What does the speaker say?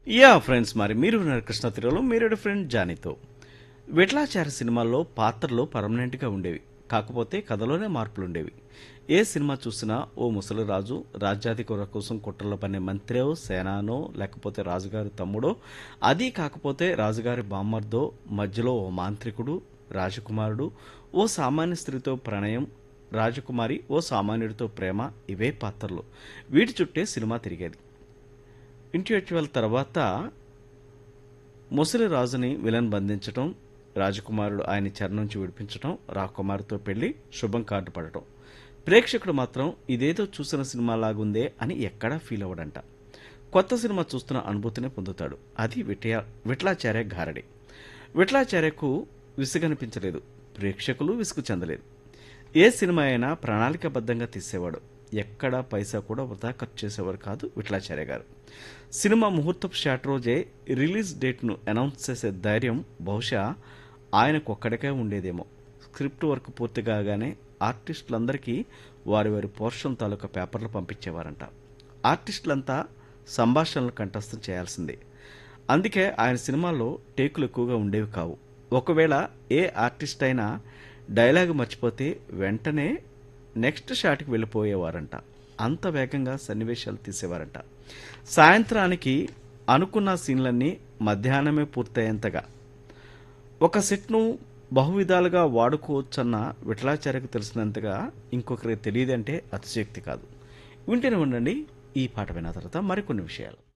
yeah friends మరి మీరు విన్నారు కృష్ణ తీరలో మీరు ఫ్రెండ్ జానీతో విఠలాచార్య సినిమాల్లో పాత్రలు పర్మనెంట్గా ఉండేవి కాకపోతే కథలోనే మార్పులు ఉండేవి ఏ సినిమా చూసినా ఓ ముసలి రాజు రాజ్యాధికార కోసం కుట్రలో పనే మంత్రో సేనానో లేకపోతే రాజుగారి తమ్ముడో అది కాకపోతే రాజుగారి బామ్మర్దో మధ్యలో ఓ మాంత్రికుడు రాజకుమారుడు ఓ సామాన్య స్త్రీతో ప్రణయం రాజకుమారి ఓ సామాన్యుడితో ప్రేమ ఇవే పాత్రలు వీటి చుట్టే సినిమా తిరిగేది ఇంటెలెక్చువల్ తర్వాత ముసలి రాజుని విలన్ బంధించటం రాజకుమారుడు ఆయన చెర నుంచి విడిపించటం రాకుమారితో పెళ్లి శుభం కార్డు పడటం ప్రేక్షకుడు మాత్రం ఇదేదో చూసిన సినిమా లాగుందే అని ఎక్కడా ఫీల్ అవ్వడంట కొత్త సినిమా చూస్తున్న అనుభూతిని పొందుతాడు అది విటయ విఠలాచార్య గారడి విఠలాచార్యకు విసుగనిపించలేదు ప్రేక్షకులు విసుగు చెందలేదు ఏ సినిమా అయినా ప్రణాళికాబద్ధంగా తీసేవాడు ఎక్కడా పైసా కూడా వృధా ఖర్చు చేసేవారు కాదు విఠలాచార్య గారు సినిమా ముహూర్తపు షాట్ రోజే రిలీజ్ డేట్ను అనౌన్స్ చేసే ధైర్యం బహుశా ఆయనకు ఒక్కడికే ఉండేదేమో స్క్రిప్ట్ వర్క్ పూర్తి కాగానే ఆర్టిస్టులందరికీ వారి వారి పోర్షన్ తాలూకా పేపర్లు పంపించేవారంట ఆర్టిస్టులంతా సంభాషణలు కంఠస్థం చేయాల్సిందే అందుకే ఆయన సినిమాల్లో టేకులు ఎక్కువగా ఉండేవి కావు ఒకవేళ ఏ ఆర్టిస్ట్ అయినా డైలాగ్ మర్చిపోతే వెంటనే నెక్స్ట్ షాట్కి వెళ్ళిపోయేవారంట అంత వేగంగా సన్నివేశాలు తీసేవారంట సాయంత్రానికి అనుకున్న సీన్లన్నీ మధ్యాహ్నమే పూర్తయ్యేంతగా ఒక సెట్ను బహువిధాలుగా వాడుకోవచ్చన్న విఠలాచార్యకు తెలిసినంతగా ఇంకొకరికి తెలియదంటే అతిశక్తి కాదు వింటూనే ఉండండి ఈ పాట విన్న తర్వాత మరికొన్ని విషయాలు